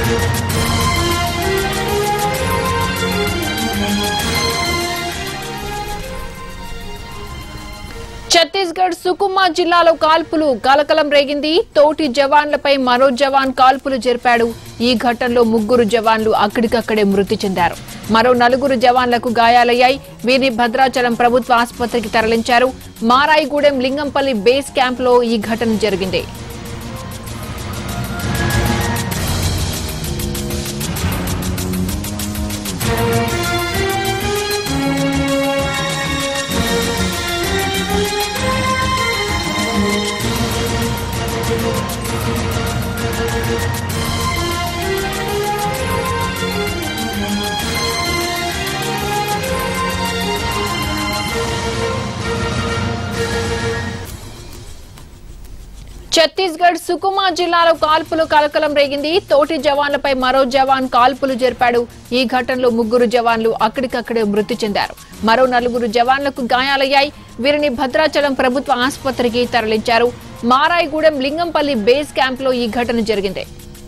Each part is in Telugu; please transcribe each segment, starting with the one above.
ఛత్తీస్గఢ్ సుకుమా జిల్లాలో కాల్పులు కలకలం రేగింది తోటి జవాన్లపై మరో జవాన్ కాల్పులు జరిపాడు ఈ ఘటనలో ముగ్గురు జవాన్లు అక్కడికక్కడే మృతి చెందారు మరో నలుగురు జవాన్లకు గాయాలయ్యాయి వీరిని భద్రాచలం ప్రభుత్వ ఆసుపత్రికి తరలించారు మారాయిగూడెం లింగంపల్లి బేస్ క్యాంప్లో ఈ ఘటన జరిగింది ఛత్తీస్గఢ్ సుకుమా జిల్లాలో కాల్పులు కలకలం రేగింది తోటి జవాన్లపై మరో జవాన్ కాల్పులు జరిపాడు ఈ ఘటనలో ముగ్గురు జవాన్లు అక్కడికక్కడే మృతి చెందారు మరో నలుగురు జవాన్లకు గాయాలయ్యాయి వీరిని భద్రాచలం ప్రభుత్వ ఆసుపత్రికి తరలించారు మారాయిగూడెం లింగంపల్లి బేస్ క్యాంప్లో ఈ ఘటన జరిగింది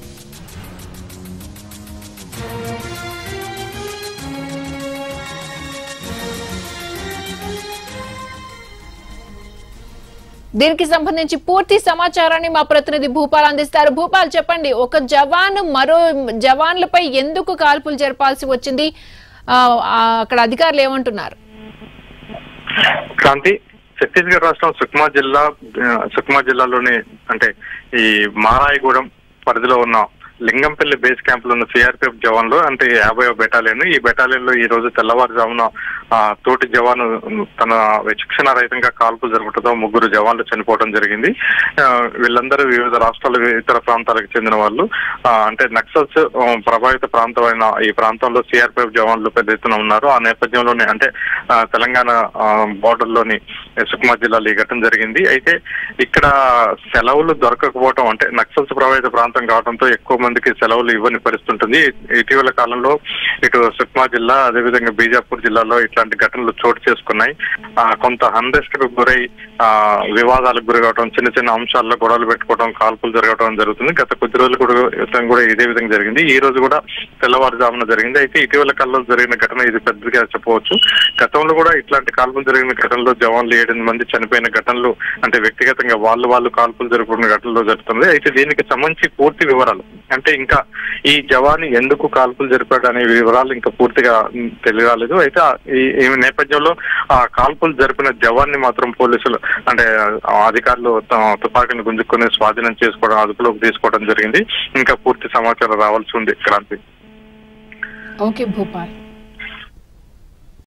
దీనికి సంబంధించి పూర్తి సమాచారాన్ని మా ప్రతినిధి భూపాల్ అందిస్తారు భూపాల్ చెప్పండి ఒక జవాన్ మరో జవాన్లపై ఎందుకు కాల్పులు జరపాల్సి వచ్చింది ఆ, ఆ, అక్కడ అధికారులు ఏమంటున్నారు క్రాంతి ఛత్తీస్గఢ్ రాష్ట్రం సుక్మా జిల్లా ఆ, సుక్మా జిల్లాలోని అంటే ఈ మారాయిగూడెం పరిధిలో ఉన్న లింగంపల్లి బేస్ క్యాంప్ లో ఉన్న సిఆర్పిఎఫ్ జవాన్లు అంటే యాభై బెటాలియన్ ఈ బెటాలియన్ లో ఈ రోజు తెల్లవారుజామున ఆ, తోటి జవాను తన విచక్షణ రహితంగా కాల్పులు జరగడంతో ముగ్గురు జవాన్లు చనిపోవడం జరిగింది ఆ, వీళ్ళందరూ వివిధ రాష్ట్రాల ఇతర ప్రాంతాలకు చెందిన వాళ్ళు ఆ, అంటే నక్సల్స్ ఆ, ప్రభావిత ప్రాంతమైన ఈ ప్రాంతంలో సిఆర్పిఎఫ్ జవాన్లు పెద్ద ఎత్తున ఉన్నారు ఆ నేపథ్యంలోనే అంటే ఆ, తెలంగాణ బార్డర్ లోని సుకుమా జిల్లాలో ఈ ఘటన జరిగింది అయితే ఇక్కడ సెలవులు దొరకకపోవడం అంటే నక్సల్స్ ప్రభావిత ప్రాంతం కావడంతో ఎక్కువ మందికి సెలవులు ఇవ్వని పరిస్థితి ఉంటుంది ఇటీవల కాలంలో ఇటు సుక్మా జిల్లా అదేవిధంగా బీజాపూర్ జిల్లాలో ఇట్లాంటి ఘటనలు చోటు చేసుకున్నాయి ఆ, కొంత అన్రెస్ట్ కు గురై ఆ, వివాదాలకు గురి కావడం చిన్న చిన్న అంశాల్లో గొడవలు పెట్టుకోవడం కాల్పులు జరగడం జరుగుతుంది గత కొద్ది రోజులు కూడా క్రితం కూడా ఇదే విధంగా జరిగింది ఈ రోజు కూడా తెల్లవారుజామున జరిగింది అయితే ఇటీవల కాలంలో జరిగిన ఘటన ఇది పెద్దగా చెప్పవచ్చు గతంలో కూడా ఇట్లాంటి కాల్పులు జరిగిన ఘటనలో జవాన్లు ఏడెనిమిది మంది చనిపోయిన ఘటనలు అంటే వ్యక్తిగతంగా వాళ్ళు వాళ్ళు కాల్పులు జరుపుకున్న ఘటనలో జరుగుతుంది అయితే దీనికి సంబంధించి పూర్తి వివరాలు అంటే ఇంకా ఈ జవాన్ ఎందుకు కాల్పులు జరిపాడు అనే వివరాలు ఇంకా పూర్తిగా ఉమ్, తెలియరాలేదు అయితే ఆ- ఈ ఈ నేపథ్యంలో ఆ కాల్పులు జరిపిన జవాన్ ని మాత్రం పోలీసులు అంటే ఆ అధికారులు త- తుపాకీని గుంజుకొని స్వాధీనం చేసుకోవడం అదుపులోకి తీసుకోవడం జరిగింది ఇంకా పూర్తి సమాచారం రావాల్సి ఉంది క్రాంతి ఓకే భూపాల్